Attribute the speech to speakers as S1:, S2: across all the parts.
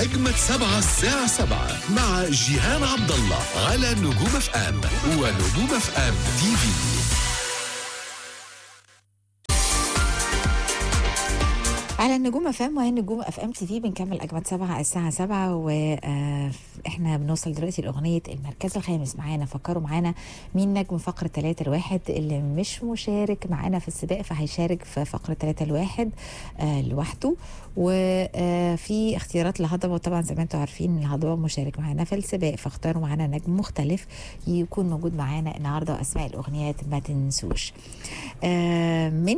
S1: أجمد سبعة الساعة سبعة مع جيهان عبد الله على نجوم اف ام ونجوم اف ام تي في
S2: على النجوم اف ام وهي نجوم اف ام تي في بنكمل اجمد سبعه الساعه سبعة واحنا بنوصل دلوقتي لاغنيه المركز الخامس معانا فكروا معانا مين نجم فقره ثلاثة الواحد اللي مش مشارك معانا في السباق فهيشارك في فقره ثلاثة الواحد آه لوحده وفي اختيارات لهضبه وطبعا زي ما انتم عارفين الهضبه مشارك معانا في السباق فاختاروا معانا نجم مختلف يكون موجود معانا النهارده واسماء الاغنيات ما تنسوش آه من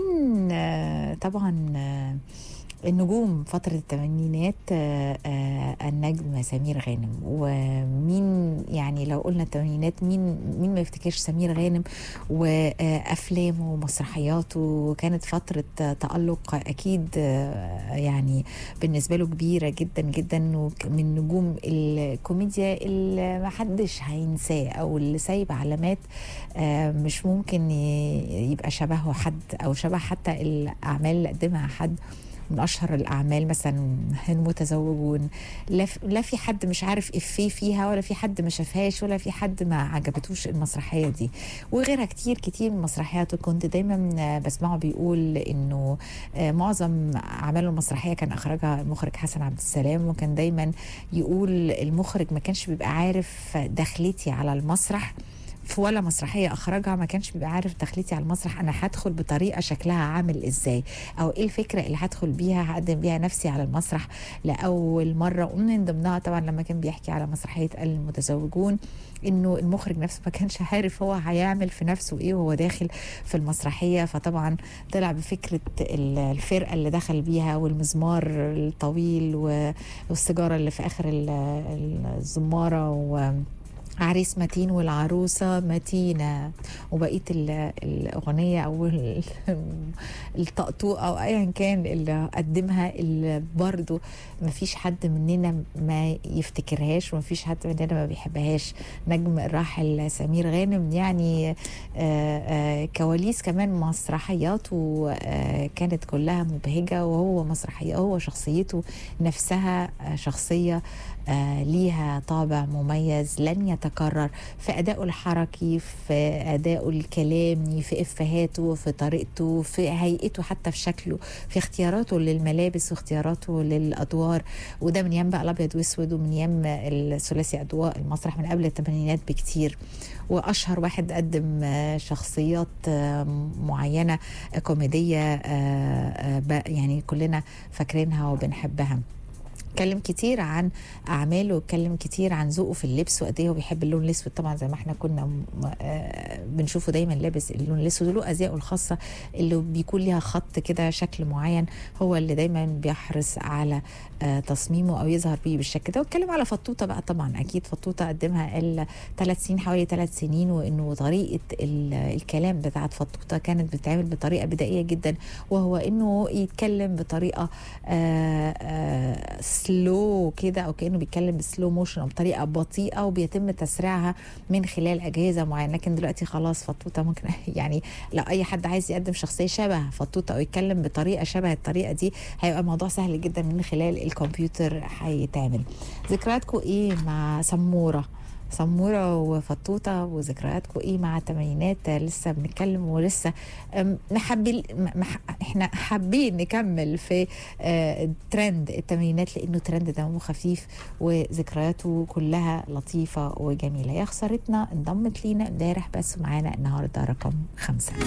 S2: آه طبعا آه النجوم فترة الثمانينات آه، آه، النجم سمير غانم ومين يعني لو قلنا الثمانينات مين مين ما يفتكرش سمير غانم وأفلامه ومسرحياته كانت فترة تألق أكيد آه، يعني بالنسبة له كبيرة جدا جدا ومن نجوم الكوميديا اللي ما حدش هينساه أو اللي سايب علامات آه، مش ممكن ي- يبقى شبهه حد أو شبه حتى الأعمال اللي قدمها حد من اشهر الاعمال مثلا المتزوجون لا في- لا في حد مش عارف افيه فيها ولا في حد ما شافهاش ولا في حد ما عجبتوش المسرحيه دي وغيرها كتير كتير من مسرحياته كنت دايما آه، بسمعه بيقول انه آه، معظم اعماله المسرحيه كان اخرجها المخرج حسن عبد السلام وكان دايما يقول المخرج ما كانش بيبقى عارف دخلتي على المسرح في ولا مسرحيه اخرجها ما كانش بيبقى عارف دخلتي على المسرح انا هدخل بطريقه شكلها عامل ازاي او ايه الفكره اللي هدخل بيها هقدم بيها نفسي على المسرح لاول مره ومن ضمنها طبعا لما كان بيحكي على مسرحيه المتزوجون انه المخرج نفسه ما كانش عارف هو هيعمل في نفسه ايه وهو داخل في المسرحيه فطبعا طلع بفكره ال- الفرقه اللي دخل بيها والمزمار الطويل و- والسيجاره اللي في اخر ال- الزماره و عريس متين والعروسة متينة وبقية ال- الأغنية أو ال- الطقطوق أو أيا كان اللي قدمها اللي برضو مفيش حد مننا ما يفتكرهاش ومفيش حد مننا ما بيحبهاش نجم الراحل سمير غانم يعني آه، آه، كواليس كمان مسرحياته آه، كانت كلها مبهجة وهو مسرحية هو شخصيته نفسها آه، شخصية آه، ليها طابع مميز لن يتكرر في أدائه الحركي في أدائه الكلامي في إفهاته في طريقته في هيئته حتى في شكله في اختياراته للملابس واختياراته للأدوار وده من أيام بقى الأبيض وأسود ومن أيام الثلاثي أضواء المسرح من قبل الثمانينات بكتير واشهر واحد قدم آه، شخصيات آه، معينه آه، كوميديه آه، آه، ب- يعني كلنا فاكرينها وبنحبها اتكلم كتير عن اعماله واتكلم كتير عن ذوقه في اللبس وقد ايه هو بيحب اللون الاسود طبعا زي ما احنا كنا م- آه، بنشوفه دايما لابس اللون الاسود وله ازياءه الخاصه اللي بيكون ليها خط كده شكل معين هو اللي دايما بيحرص على آه، تصميمه او يظهر بيه بالشكل ده واتكلم على فطوطه بقى طبعا اكيد فطوطه قدمها ثلاث سنين حوالي ثلاث سنين وانه طريقه ال- الكلام بتاعت فطوطه كانت بتتعمل بطريقه بدائيه جدا وهو انه يتكلم بطريقه آه، آه، سلو كده او كانه بيتكلم بسلو موشن او بطريقه بطيئه وبيتم تسريعها من خلال اجهزه معينه لكن دلوقتي خلاص فطوطه ممكن يعني لو اي حد عايز يقدم شخصيه شبه فطوطه او يتكلم بطريقه شبه الطريقه دي هيبقى الموضوع سهل جدا من خلال الكمبيوتر هيتعمل ذكرياتكم ايه مع سموره سمورة وفطوطة وذكرياتكم ايه مع التمانينات لسه بنتكلم ولسه أم، نحبي مح... احنا حابين نكمل في آه، ترند التمانينات لانه ترند دمه خفيف وذكرياته كلها لطيفة وجميلة يا خسارتنا انضمت لينا امبارح بس معانا النهارده رقم خمسة